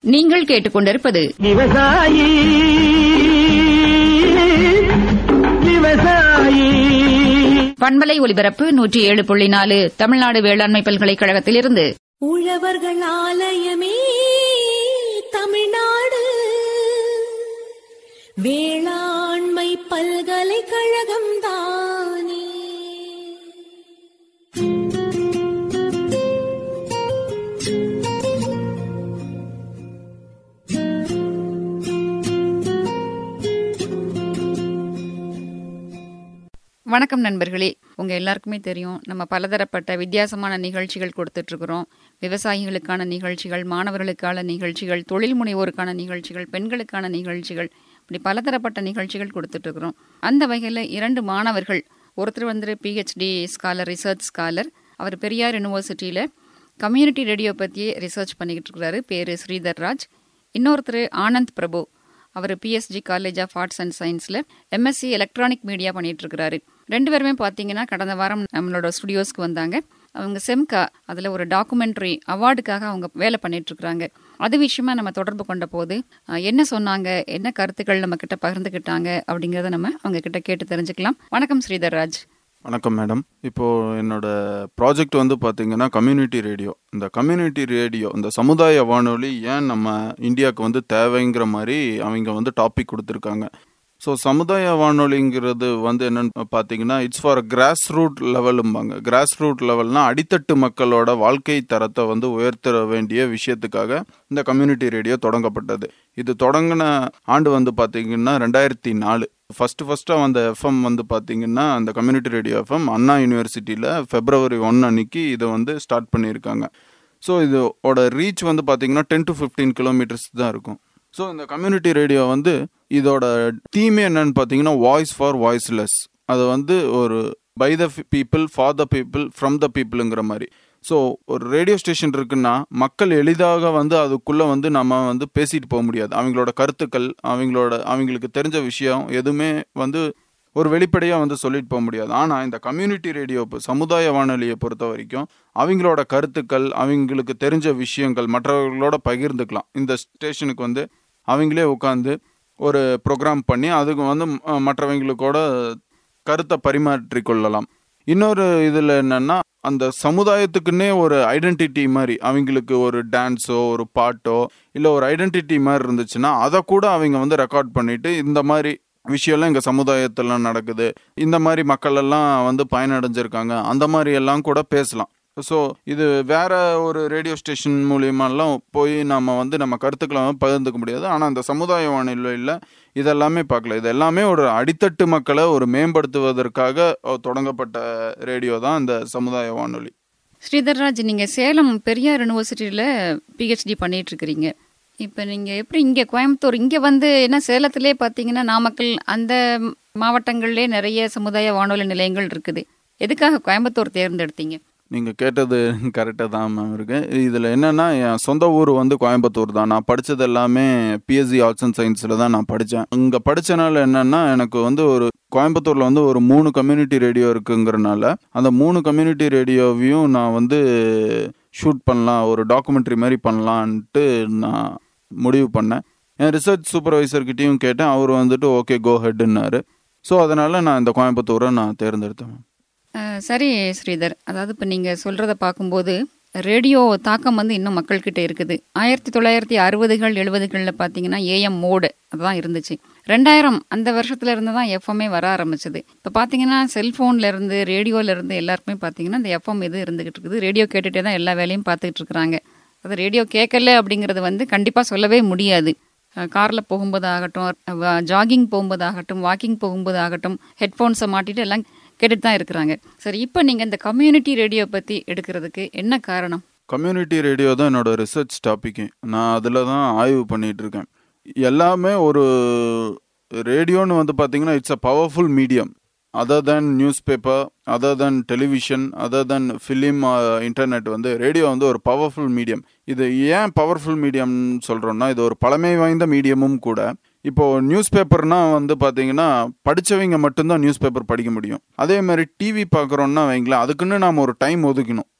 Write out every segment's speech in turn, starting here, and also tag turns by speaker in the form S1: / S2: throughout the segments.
S1: நீங்கள் கேட்டுக்கொண்டிருப்பது
S2: விவசாயி விவசாயி
S1: பண்பலை ஒலிபரப்பு நூற்றி ஏழு புள்ளி நாலு தமிழ்நாடு வேளாண்மை பல்கலைக்கழகத்திலிருந்து
S3: உழவர்கள் ஆலயமே தமிழ்நாடு வேளாண்மை பல்கலைக்கழகம் தானே
S1: வணக்கம் நண்பர்களே உங்க எல்லாருக்குமே தெரியும் நம்ம பலதரப்பட்ட வித்தியாசமான நிகழ்ச்சிகள் கொடுத்துட்டு இருக்கிறோம் விவசாயிகளுக்கான நிகழ்ச்சிகள் மாணவர்களுக்கான நிகழ்ச்சிகள் தொழில் முனைவோருக்கான நிகழ்ச்சிகள் பெண்களுக்கான நிகழ்ச்சிகள் இப்படி பலதரப்பட்ட நிகழ்ச்சிகள் கொடுத்துட்டு இருக்கிறோம் அந்த வகையில் இரண்டு மாணவர்கள் ஒருத்தர் வந்து பிஹெச்டி ஸ்காலர் ரிசர்ச் ஸ்காலர் அவர் பெரியார் யூனிவர்சிட்டியில் கம்யூனிட்டி ரேடியோ பற்றியே ரிசர்ச் பண்ணிக்கிட்டு இருக்கிறாரு பேர் ஸ்ரீதர் ராஜ் இன்னொருத்தர் ஆனந்த் பிரபு அவர் PSG college of arts and சயின்ஸில் எம்எஸ்சி எலக்ட்ரானிக் மீடியா பண்ணிட்டு இருக்காரு ரெண்டு பேருமே பார்த்தீங்கன்னா கடந்த வாரம் நம்மளோட ஸ்டுடியோஸ்க்கு வந்தாங்க அவங்க செம்கா அதில் ஒரு டாக்குமெண்ட்ரி அவார்டுக்காக அவங்க வேலை பண்ணிட்டு இருக்கிறாங்க அது விஷயமா நம்ம தொடர்பு கொண்ட போது அஹ், என்ன சொன்னாங்க என்ன கருத்துக்கள் நம்ம கிட்ட பகிர்ந்துக்கிட்டாங்க அப்படிங்கிறத நம்ம அவங்க கிட்ட கேட்டு தெரிஞ்சுக்கலாம் வணக்கம் ஸ்ரீதர் ராஜ்
S4: வணக்கம் மேடம் இப்போ என்னோட ப்ராஜெக்ட் வந்து பார்த்தீங்கன்னா கம்யூனிட்டி ரேடியோ இந்த கம்யூனிட்டி ரேடியோ இந்த சமுதாய வானொலி ஏன் நம்ம இந்தியாவுக்கு வந்து தேவைங்கிற மாதிரி அவங்க வந்து டாபிக் கொடுத்துருக்காங்க ஸோ சமுதாய வானொலிங்கிறது வந்து என்னன்னு பார்த்தீங்கன்னா இட்ஸ் ஃபார் கிராஸ் ரூட் லெவலும்பாங்க கிராஸ் ரூட் லெவல்னா அடித்தட்டு மக்களோட வாழ்க்கை தரத்தை வந்து உயர்த்த வேண்டிய விஷயத்துக்காக இந்த கம்யூனிட்டி ரேடியோ தொடங்கப்பட்டது இது தொடங்கின ஆண்டு வந்து பார்த்தீங்கன்னா ரெண்டாயிரத்தி நாலு ஃபர்ஸ்ட் ஃபர்ஸ்ட்டாக வந்த எஃப்எம் வந்து பார்த்தீங்கன்னா அந்த கம்யூனிட்டி ரேடியோ எஃப்எம் அண்ணா யூனிவர்சிட்டியில் ஃபெப்ரவரி ஒன் அன்னைக்கு இதை வந்து ஸ்டார்ட் பண்ணியிருக்காங்க ஸோ இதோட ரீச் வந்து பார்த்தீங்கன்னா டென் டு ஃபிஃப்டீன் கிலோமீட்டர்ஸ் தான் இருக்கும் ஸோ இந்த கம்யூனிட்டி ரேடியோ வந்து இதோட தீமே என்னன்னு பார்த்தீங்கன்னா வாய்ஸ் ஃபார் வாய்ஸ்லெஸ் அது வந்து ஒரு by the people for the people from the பீப்புளுங்கிற மாதிரி ஸோ ஒரு ரேடியோ ஸ்டேஷன் இருக்குன்னா மக்கள் எளிதாக வந்து அதுக்குள்ளே வந்து நம்ம வந்து பேசிட்டு போக முடியாது அவங்களோட கருத்துக்கள் அவங்களோட அவங்களுக்கு தெரிஞ்ச விஷயம் எதுவுமே வந்து ஒரு வெளிப்படையாக வந்து சொல்லிட்டு போக முடியாது ஆனால் இந்த கம்யூனிட்டி ரேடியோ இப்போ சமுதாய வானொலியை பொறுத்த வரைக்கும் அவங்களோட கருத்துக்கள் அவங்களுக்கு தெரிஞ்ச விஷயங்கள் மற்றவர்களோட பகிர்ந்துக்கலாம் இந்த ஸ்டேஷனுக்கு வந்து அவங்களே உட்காந்து ஒரு ப்ரோக்ராம் பண்ணி அதுக்கு வந்து ம- மற்றவங்களுக்கூட கருத்தை பரிமாற்றிக் கொள்ளலாம் இன்னொரு இதில் என்னன்னா அந்த சமுதாயத்துக்குன்னே ஒரு ஐடென்டிட்டி மாதிரி அவங்களுக்கு ஒரு டான்ஸோ ஒரு பாட்டோ இல்லை ஒரு ஐடென்டிட்டி மாதிரி இருந்துச்சுன்னா அதை கூட அவங்க வந்து ரெக்கார்ட் பண்ணிட்டு இந்த மாதிரி விஷயம்லாம் எங்கள் சமுதாயத்துல நடக்குது இந்த மாதிரி மக்கள் எல்லாம் வந்து பயனடைஞ்சிருக்காங்க அந்த மாதிரி எல்லாம் கூட பேசலாம் ஸோ இது வேற ஒரு ரேடியோ ஸ்டேஷன் மூலியமாலாம் போய் நம்ம வந்து நம்ம கருத்துக்களை வந்து பகிர்ந்துக்க முடியாது ஆனால் அந்த சமுதாய வானொலியில் இதெல்லாமே பார்க்கல இது எல்லாமே ஒரு அடித்தட்டு மக்களை ஒரு மேம்படுத்துவதற்காக அஹ், தொடங்கப்பட்ட ரேடியோ தான் இந்த சமுதாய வானொலி
S1: ஸ்ரீதர் ராஜ் நீங்க சேலம் பெரியார் யூனிவர்சிட்டியில பிஹெச்டி பண்ணிட்டு இருக்கிறீங்க இப்போ நீங்க எப்படி இங்க கோயம்புத்தூர் இங்க வந்து என்ன சேலத்திலே பாத்தீங்கன்னா நாமக்கல் அந்த மாவட்டங்கள்லே நிறைய சமுதாய வானொலி நிலையங்கள் இருக்குது எதுக்காக கோயம்புத்தூர் தேர்ந்தெடுத்தீங்க
S4: நீங்கள் கேட்டது கரெக்டாக தான் மேம் இருக்கு இதில் என்னென்னா என் சொந்த ஊர் வந்து கோயம்புத்தூர் தான் நான் படித்தது எல்லாமே பிஎஸ்சி ஆர்ட்ஸ் அண்ட் சயின்ஸில் தான் நான் படித்தேன் இங்கே படித்தனால என்னென்னா எனக்கு வந்து ஒரு கோயம்புத்தூரில் வந்து ஒரு மூணு கம்யூனிட்டி ரேடியோ இருக்குங்கிறனால அந்த மூணு கம்யூனிட்டி ரேடியோவையும் நான் வந்து ஷூட் பண்ணலாம் ஒரு டாக்குமெண்ட்ரி மாதிரி பண்ணலான்ட்டு நான் முடிவு பண்ணேன் என் ரிசர்ச் சூப்பர்வைசர்கிட்டையும் கேட்டேன் அவர் வந்துட்டு ஓகே கோ ஹெட்னாரு ஸோ அதனால் நான் இந்த கோயம்புத்தூரை நான் தேர்ந்தெடுத்தேன் மேம்
S1: அஹ், சரி ஸ்ரீதர் அதாவது இப்போ நீங்கள் சொல்கிறத பார்க்கும்போது ரேடியோ தாக்கம் வந்து இன்னும் மக்கள்கிட்ட இருக்குது ஆயிரத்தி தொள்ளாயிரத்தி அறுபதுகள் எழுபதுகளில் பார்த்தீங்கன்னா ஏஎம் மோடு அதுதான் இருந்துச்சு ரெண்டாயிரம் அந்த வருஷத்துல இருந்து தான் எஃப்எம்ஏ வர ஆரம்பிச்சது இப்போ பார்த்தீங்கன்னா செல்ஃபோன்ல இருந்து ரேடியோல இருந்து எல்லாருக்குமே பார்த்தீங்கன்னா இந்த எஃப்எம் இது இருந்துகிட்டு இருக்குது ரேடியோ கேட்டுகிட்டே தான் எல்லா வேலையும் பார்த்துக்கிட்டு இருக்கிறாங்க அது ரேடியோ கேட்கல அப்படிங்கிறது வந்து கண்டிப்பாக சொல்லவே முடியாது காரில் போகும்போது ஆகட்டும் ஜாகிங் போகும்போது ஆகட்டும் வாக்கிங் போகும்போது ஆகட்டும் ஹெட்ஃபோன்ஸை மாட்டிட்டு எல்லாம் கேட்டுட்டு தான் இருக்கிறாங்க சரி இப்போ நீங்கள் இந்த கம்யூனிட்டி ரேடியோ பற்றி எடுக்கிறதுக்கு என்ன காரணம்
S4: கம்யூனிட்டி ரேடியோ தான் என்னோட ரிசர்ச் டாப்பிக்கு நான் அதில் தான் ஆய்வு பண்ணிட்டு இருக்கேன் எல்லாமே ஒரு ரேடியோன்னு வந்து பார்த்தீங்கன்னா it's a powerful medium other than newspaper other than television other than film internet வந்து ரேடியோ வந்து ஒரு பவர்ஃபுல் மீடியம் இது ஏன் பவர்ஃபுல் மீடியம் சொல்கிறோம்னா இது ஒரு பழமை வாய்ந்த மீடியமும் கூட இப்போ நியூஸ் பேப்பர்னா வந்து பார்த்தீங்கன்னா படிச்சவங்க மட்டும்தான் நியூஸ் பேப்பர் படிக்க முடியும் அதே மாதிரி டிவி பார்க்குறோன்னா வைங்களேன் அதுக்குன்னு நாம் ஒரு டைம் ஒதுக்கணும்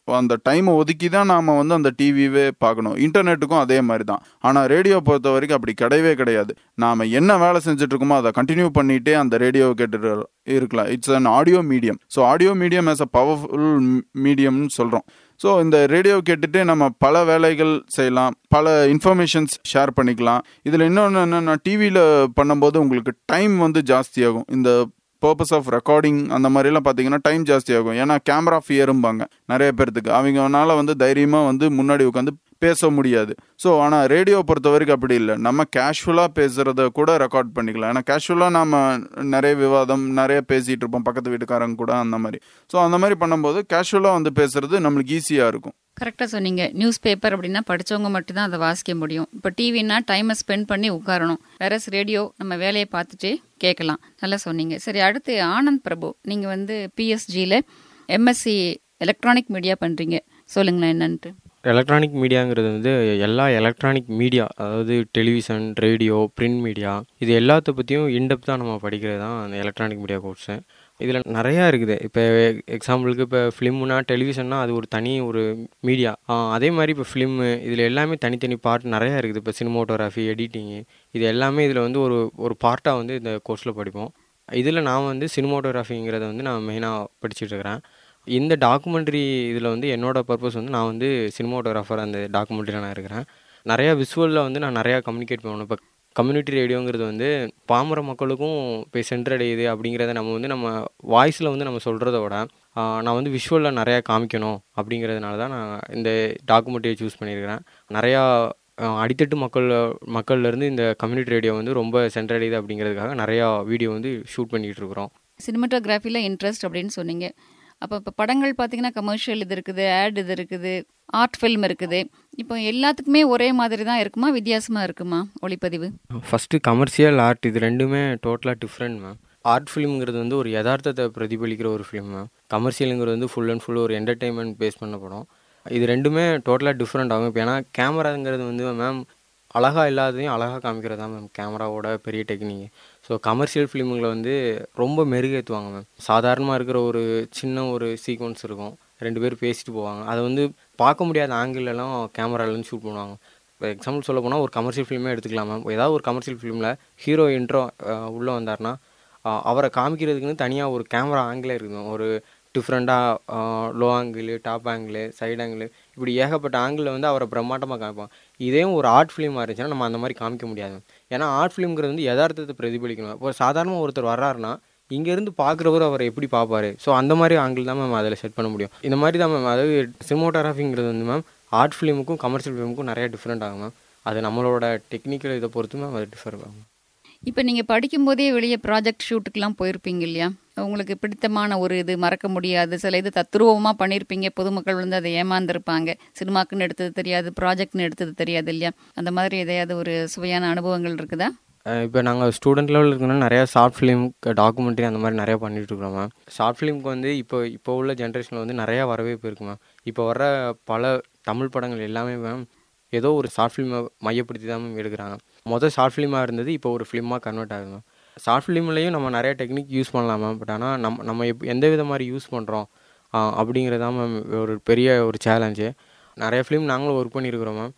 S4: அந்த டைமை ஒதுக்கி தான் நாம் வந்து அந்த டிவிவே பார்க்கணும் இன்டர்நெட்டுக்கும் அதே மாதிரி தான் ஆனால் ரேடியோ பொறுத்த வரைக்கும் அப்படி கிடையவே கிடையாது நாம் என்ன வேலை செஞ்சுட்டு இருக்கோமோ அதை கண்டினியூ பண்ணிகிட்டே அந்த ரேடியோவை கேட்டுட்டு இருக்கலாம் it's an audio medium so audio medium as a powerful மீடியம்னு சொல்கிறோம் ஸோ இந்த ரேடியோ கேட்டுட்டு நம்ம பல வேலைகள் செய்யலாம் பல இன்ஃபர்மேஷன்ஸ் ஷேர் பண்ணிக்கலாம் இதில் இன்னொன்று என்னென்னா டிவியில் பண்ணும்போது உங்களுக்கு டைம் வந்து ஜாஸ்தியாகும் இந்த பர்பஸ் ஆஃப் ரெக்கார்டிங் அந்த மாதிரிலாம் பார்த்தீங்கன்னா டைம் ஜாஸ்தியாகும் ஏன்னா கேமரா ஃபியரும்பாங்க நிறைய பேர்த்துக்கு அவங்கனால வந்து தைரியமாக வந்து முன்னாடி உட்காந்து பேச முடியாது ஸோ ஆனால் ரேடியோ பொறுத்த வரைக்கும் அப்படி இல்லை நம்ம கேஷுவலாக பேசுகிறத கூட ரெக்கார்ட் பண்ணிக்கலாம் ஏன்னா கேஷுவலாக நம்ம நிறைய விவாதம் நிறைய பேசிகிட்டு இருப்போம் பக்கத்து வீட்டுக்காரங்க கூட அந்த மாதிரி ஸோ அந்த மாதிரி பண்ணும்போது கேஷுவலாக வந்து பேசுறது நம்மளுக்கு ஈஸியாக இருக்கும்
S1: கரெக்டாக சொன்னீங்க நியூஸ் பேப்பர் அப்படின்னா படித்தவங்க மட்டும்தான் அதை வாசிக்க முடியும் இப்போ டிவின்னா டைமை ஸ்பெண்ட் பண்ணி உட்காரணும் வேறஸ் ரேடியோ நம்ம வேலையை பார்த்துட்டே கேட்கலாம் நல்லா சொன்னீங்க சரி அடுத்து ஆனந்த் பிரபு நீங்கள் வந்து பிஎஸ்ஜியில் எம்எஸ்சி எலக்ட்ரானிக் மீடியா பண்ணுறீங்க சொல்லுங்களேன் என்னன்ட்டு
S2: எலக்ட்ரானிக் மீடியாங்கிறது வந்து எல்லா எலக்ட்ரானிக் மீடியா அதாவது டெலிவிஷன் ரேடியோ பிரிண்ட் மீடியா இது எல்லாத்த பற்றியும் இன்டெப்த்தாக நம்ம படிக்கிறது தான் அந்த எலக்ட்ரானிக் மீடியா கோர்ஸு இதில் நிறையா இருக்குது இப்போ எக்ஸாம்பிளுக்கு இப்போ ஃபிலிம்னா டெலிவிஷன்னா அது ஒரு தனி ஒரு மீடியா அதே மாதிரி இப்போ ஃபிலிம்மு இதில் எல்லாமே தனித்தனி பார்ட் நிறையா இருக்குது இப்போ சினிமோட்டோகிராஃபி எடிட்டிங்கு இது எல்லாமே இதில் வந்து ஒரு ஒரு பார்ட்டாக வந்து இந்த கோர்ஸில் படிப்போம் இதில் நான் வந்து சினிமோட்டோகிராஃபிங்கிறத வந்து நான் மெயினாக படிச்சுட்டு இருக்கிறேன் இந்த டாக்குமெண்ட்ரி இதில் வந்து என்னோட பர்பஸ் வந்து நான் வந்து சினிமோட்டோகிராஃபர் அந்த டாக்குமெண்ட்ரியில் நான் இருக்கிறேன் நிறையா விஷுவலில் வந்து நான் நிறையா கம்யூனிகேட் பண்ணணும் இப்போ கம்யூனிட்டி ரேடியோங்கிறது வந்து பாமர மக்களுக்கும் போய் சென்றடையுது அப்படிங்கிறத நம்ம வந்து நம்ம வாய்ஸில் வந்து நம்ம சொல்கிறத விட நான் வந்து விஷுவலில் நிறையா காமிக்கணும் அப்படிங்கிறதுனால தான் நான் இந்த டாக்குமெண்ட்ரியை சூஸ் பண்ணியிருக்கிறேன் நிறையா அடித்தட்டு மக்கள் மக்கள்லேருந்து இந்த கம்யூனிட்டி ரேடியோ வந்து ரொம்ப சென்றடையுது அப்படிங்கிறதுக்காக நிறையா வீடியோ வந்து ஷூட் பண்ணிகிட்டு இருக்கிறோம்
S1: சினிமாட்டோகிராஃபியில் இன்ட்ரெஸ்ட் அப்படின்னு சொன்னீங்க அப்போ இப்போ படங்கள் பார்த்தீங்கன்னா கமர்ஷியல் இது இருக்குது ஆட் இது இருக்குது ஆர்ட் ஃபில்ம் இருக்குது இப்போ எல்லாத்துக்குமே ஒரே மாதிரி தான் இருக்குமா வித்தியாசமாக இருக்குமா ஒளிப்பதிவு
S2: ஃபஸ்ட்டு கமர்ஷியல் ஆர்ட் இது ரெண்டுமே டோட்டலாக டிஃப்ரெண்ட் மேம் ஆர்ட் ஃபிலிம்ங்கிறது வந்து ஒரு யதார்த்தத்தை பிரதிபலிக்கிற ஒரு ஃபிலிம் மேம் கமர்ஷியலுங்கிறது வந்து ஃபுல் அண்ட் ஃபுல் ஒரு என்டர்டெயின்மெண்ட் பேஸ் பண்ண படம் இது ரெண்டுமே டோட்டலாக டிஃப்ரெண்ட் ஆகும் இப்போ ஏன்னா கேமராங்கிறது வந்து மேம் அழகாக இல்லாததையும் அழகாக காமிக்கிறது தான் மேம் கேமராவோட பெரிய டெக்னிக் ஸோ கமர்ஷியல் ஃபிலிமுங்களை வந்து ரொம்ப மெருகேற்றுவாங்க மேம் சாதாரணமாக இருக்கிற ஒரு சின்ன ஒரு சீக்வன்ஸ் இருக்கும் ரெண்டு பேர் பேசிட்டு போவாங்க அதை வந்து பார்க்க முடியாத ஆங்கிள்லாம் கேமராலேருந்து ஷூட் பண்ணுவாங்க இப்போ எக்ஸாம்பிள் சொல்ல போனால் ஒரு கமர்ஷியல் ஃபிலிமே எடுத்துக்கலாம் மேம் ஏதாவது ஒரு கமர்ஷியல் ஃபிலிமில் ஹீரோ இன்ட்ரோ உள்ளே வந்தார்னா அவரை காமிக்கிறதுக்குன்னு தனியாக ஒரு கேமரா ஆங்கிளே இருக்குது ஒரு டிஃப்ரெண்ட்டாக low angle top angle side angle இப்படி ஏகப்பட்ட ஆங்கிளில் வந்து அவரை பிரம்மாண்டமாக காமிப்பான் இதே ஒரு ஆர்ட் ஃபிலிமாக இருந்துச்சுன்னா நம்ம அந்த மாதிரி காமிக்க முடியாது ஏன்னா ஆர்ட் ஃபிலிம்ங்கிறது வந்து யதார்த்தத்தை பிரதிபலிக்கணும் இப்போ சாதாரணமாக ஒருத்தர் வர்றாருன்னா இங்கேருந்து பார்க்குறவர் அவரை எப்படி பார்ப்பாரு ஸோ அந்த மாதிரி ஆங்கிள் தான் மேம் அதில் செட் பண்ண முடியும் இந்த மாதிரி தான் மேம் அதாவது சினிமோட்டோகிராஃபிங்கிறது வந்து மேம் ஆர்ட் ஃபிலிமுக்கும் கமர்ஷியல் ஃபிலிமுக்கும் நிறைய டிஃப்ரெண்ட் ஆகும் மேம் அது நம்மளோட டெக்னிக்கல் இதை பொறுத்து மேம் அது டிஃபர் ஆகும்
S1: இப்போ நீங்கள் படிக்கும்போதே வெளியே ப்ராஜெக்ட் ஷூட்டுக்கெலாம் போயிருப்பீங்க இல்லையா உங்களுக்கு பிடித்தமான ஒரு இது மறக்க முடியாது சில இது தத்ரூபமாக பண்ணியிருப்பீங்க பொதுமக்கள் வந்து அதை ஏமாந்துருப்பாங்க சினிமாக்குன்னு எடுத்தது தெரியாது ப்ராஜெக்ட்னு எடுத்தது தெரியாது இல்லையா அந்த மாதிரி எதையாவது ஒரு சுவையான அனுபவங்கள் இருக்குதா
S2: இப்போ நாங்கள் ஸ்டூடெண்ட் லெவலில் இருக்கணும்னா நிறையா ஷார்ட் ஃபிலிம் டாக்குமெண்ட்ரி அந்த மாதிரி நிறையா பண்ணிகிட்டு இருக்கிறோம் மேம் ஷார்ட் ஃபிலிம்க்கு வந்து இப்போ இப்போ உள்ள ஜென்ரேஷனில் வந்து நிறையா வரவேற்பு இருக்குது மேம் இப்போ வர பல தமிழ் படங்கள் எல்லாமே மேம் ஏதோ ஒரு ஷார்ட் ஃபிலிமை மையப்படுத்தி தான் மேம் எடுக்கிறாங்க மொதல் ஷார்ட் ஃபிலிமாக இருந்தது இப்போ ஒரு ஃபிலிமாக கன்வெர்ட் ஆகுது மேம் ஷார்ட் ஃபிலிம்லேயும் நம்ம நிறைய டெக்னிக் யூஸ் பண்ணலாம் மேம் பட் ஆனால் நம்ம நம்ம எப் எந்த வித மாதிரி யூஸ் பண்ணுறோம் அப்படிங்கிறது தான் மேம் ஒரு பெரிய ஒரு சேலஞ்சு நிறைய ஃபிலிம் நாங்களும் ஒர்க் பண்ணியிருக்கிறோம் மேம்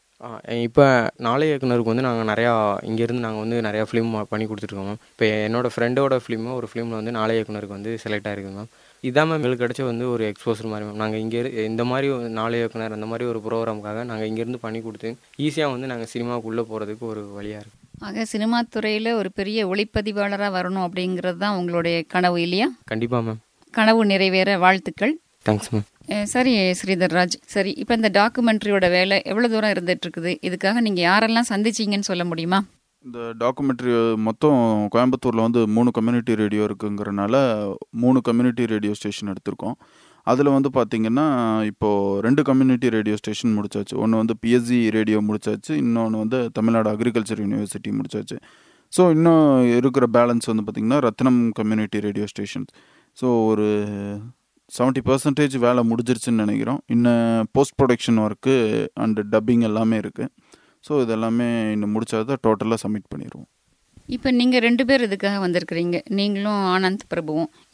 S2: இப்போ நாளை இயக்குனருக்கு வந்து நாங்கள் நிறையா இங்கேருந்து நாங்கள் வந்து நிறையா ஃபிலிம் பண்ணி கொடுத்துருக்கோம் மேம் இப்போ என்னோடய ஃப்ரெண்டோட ஃபிலிமு ஒரு ஃபிலிமில் வந்து நாளை இயக்குனருக்கு வந்து செலக்ட் ஆகிருக்கு மேம் இதான் மேம் எங்களுக்கு கிடச்ச வந்து ஒரு எக்ஸ்போசர் மாதிரி மேம் நாங்கள் இங்கே இந்த மாதிரி நாளை இயக்குனர் அந்த மாதிரி ஒரு ப்ரோக்ராமுக்காக நாங்கள் இங்கேருந்து பண்ணி கொடுத்து ஈஸியாக வந்து நாங்கள் சினிமாவுக்குள்ளே போகிறதுக்கு ஒரு வழியாக இருக்குது
S1: ஆக சினிமா துறையில் ஒரு பெரிய ஒளிப்பதிவாளராக வரணும் அப்படிங்கிறது தான் உங்களுடைய கனவு இல்லையா
S2: கண்டிப்பாக மேம்
S1: கனவு நிறைவேற வாழ்த்துக்கள்
S2: தேங்க்ஸ் மேம்
S1: சரி ஸ்ரீதர்ராஜ் சரி இப்போ இந்த டாக்குமெண்ட்ரியோட வேலை எவ்வளோ தூரம் இருந்துட்டு இருக்குது இதுக்காக நீங்கள் யாரெல்லாம் சந்திச்சிங்கன்னு சொல்ல முடியுமா
S4: இந்த டாக்குமெண்ட்ரி மொத்தம் கோயம்புத்தூரில் வந்து மூணு கம்யூனிட்டி ரேடியோ இருக்குங்கிறனால மூணு கம்யூனிட்டி ரேடியோ ஸ்டேஷன் எடுத்திருக்கோம் அதில் வந்து பார்த்திங்கன்னா இப்போது ரெண்டு கம்யூனிட்டி ரேடியோ ஸ்டேஷன் முடிச்சாச்சு ஒன்று வந்து பிஎஸ்சி ரேடியோ முடிச்சாச்சு இன்னொன்று வந்து தமிழ்நாடு அக்ரிகல்ச்சர் யூனிவர்சிட்டி முடிச்சாச்சு ஸோ இன்னும் இருக்கிற பேலன்ஸ் வந்து பார்த்திங்கன்னா Rathnam community radio station so ஒரு செவன்ட்டி பர்சன்டேஜ் வேலை முடிஞ்சிருச்சுன்னு நினைக்கிறோம் இன்னும் post production work and dubbing எல்லாமே இருக்குது ஸோ இதெல்லாமே இன்னும் முடிச்சாதான் டோட்டலாக சப்மிட் பண்ணிடுவோம்
S1: இப்போ நீங்கள் ரெண்டு பேர் இதுக்காக வந்திருக்கிறீங்க நீங்களும் ஆனந்த் பிரபுவும்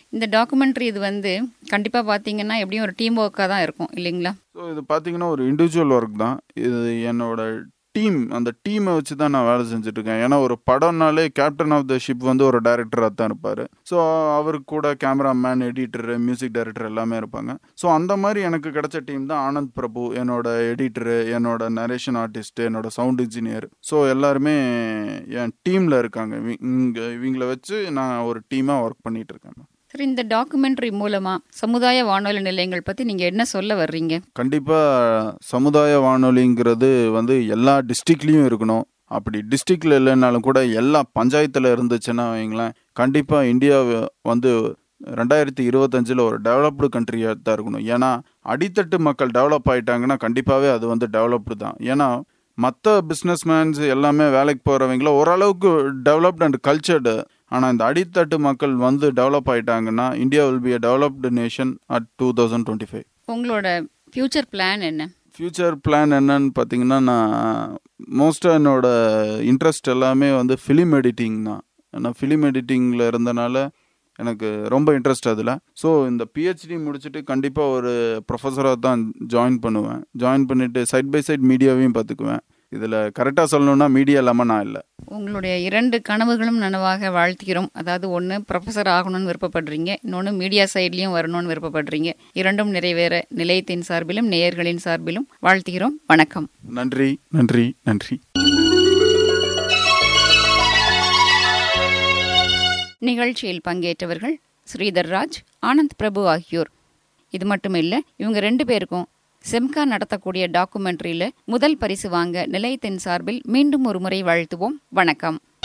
S1: இந்த டாக்குமெண்ட்ரி இது வந்து கண்டிப்பாக பார்த்தீங்கன்னா எப்படியும் ஒரு டீம் ஒர்க்காக தான் இருக்கும் இல்லைங்களா
S4: ஸோ இது பார்த்தீங்கன்னா ஒரு இண்டிவிஜுவல் ஒர்க் தான் இது என்னோட டீம் அந்த டீமை வச்சு தான் நான் வேலை செஞ்சுட்டு இருக்கேன் ஏன்னா ஒரு படம்னாலே கேப்டன் ஆஃப் த ஷிப் வந்து ஒரு டைரக்டராக தான் இருப்பார் ஸோ அவருக்கு கூட கேமராமேன் எடிட்டரு மியூசிக் டைரக்டர் எல்லாமே இருப்பாங்க ஸோ அந்த மாதிரி எனக்கு கிடைச்ச டீம் தான் ஆனந்த் பிரபு என்னோட எடிட்டரு என்னோட நரேஷன் ஆர்டிஸ்ட் என்னோட சவுண்ட் இன்ஜினியர் ஸோ எல்லாருமே என் டீமில் இருக்காங்க இவங்க- இங்க இவங்கள வச்சு நான் ஒரு டீமாக ஒர்க் பண்ணிட்டு இருக்கேன்
S1: சரி இந்த டாக்குமெண்ட்ரி மூலமாக சமுதாய வானொலி நிலையங்கள் பற்றி நீங்கள் என்ன சொல்ல வர்றீங்க
S4: கண்டிப்பாக சமுதாய வானொலிங்கிறது வந்து எல்லா டிஸ்ட்ரிக்ட்லேயும் இருக்கணும் அப்படி டிஸ்ட்ரிக்டில் இல்லைனாலும் கூட எல்லா பஞ்சாயத்தில் இருந்துச்சுன்னா வைங்களேன் கண்டிப்பாக இந்தியா வந்து ரெண்டாயிரத்தி இருபத்தஞ்சில் ஒரு டெவலப்டு கண்ட்ரியாக தான் இருக்கணும் ஏன்னா அடித்தட்டு மக்கள் டெவலப் ஆயிட்டாங்கன்னா கண்டிப்பாகவே அது வந்து டெவலப்டு தான் ஏன்னா மற்ற பிஸ்னஸ்மேன்ஸ் எல்லாமே வேலைக்கு போகிறவங்கள ஓரளவுக்கு டெவலப்டு அண்ட் கல்ச்சர்டு ஆனால் இந்த அடித்தட்டு மக்கள் வந்து டெவலப் ஆயிட்டாங்கன்னா India will be a developed nation at two thousand twenty five
S1: உங்களோட ஃப்யூச்சர் பிளான் என்ன
S4: ஃப்யூச்சர் பிளான் என்னன்னு பார்த்தீங்கன்னா நான் மோஸ்ட்டாக என்னோட இன்ட்ரெஸ்ட் எல்லாமே வந்து ஃபிலிம் எடிட்டிங் தான் ஏன்னா ஃபிலிம் எடிட்டிங்கில் இருந்தனால எனக்கு ரொம்ப இன்ட்ரெஸ்ட் அதில் ஸோ இந்த பிஹெச்டி முடிச்சுட்டு கண்டிப்பாக ஒரு ப்ரொஃபஸராக தான் ஜாயின் பண்ணுவேன் ஜாயின் பண்ணிவிட்டு சைட் பை சைட் மீடியாவையும் பார்த்துக்குவேன் இதில் கரெக்டாக சொல்லணும்னா மீடியா இல்லாமல் நான் இல்லை
S1: உங்களுடைய இரண்டு கனவுகளும் நனவாக வாழ்த்துகிறோம் அதாவது ஒன்று ப்ரொஃபஸர் ஆகணும்னு விருப்பப்படுறீங்க இன்னொன்று மீடியா சைட்லேயும் வரணும்னு விருப்பப்படுறீங்க இரண்டும் நிறைவேற நிலையத்தின் சார்பிலும் நேயர்களின் சார்பிலும் வாழ்த்துகிறோம் வணக்கம்
S4: நன்றி நன்றி நன்றி
S1: நிகழ்ச்சியில் பங்கேற்றவர்கள் ஸ்ரீதர் ராஜ் ஆனந்த் பிரபு ஆகியோர் இது மட்டும் இல்ல இவங்க ரெண்டு பேருக்கும் செம்கா நடத்தக்கூடிய டாக்குமெண்ட்ரியில முதல் பரிசு வாங்க நிலையத்தின் சார்பில் மீண்டும் ஒரு முறை வாழ்த்துவோம் வணக்கம்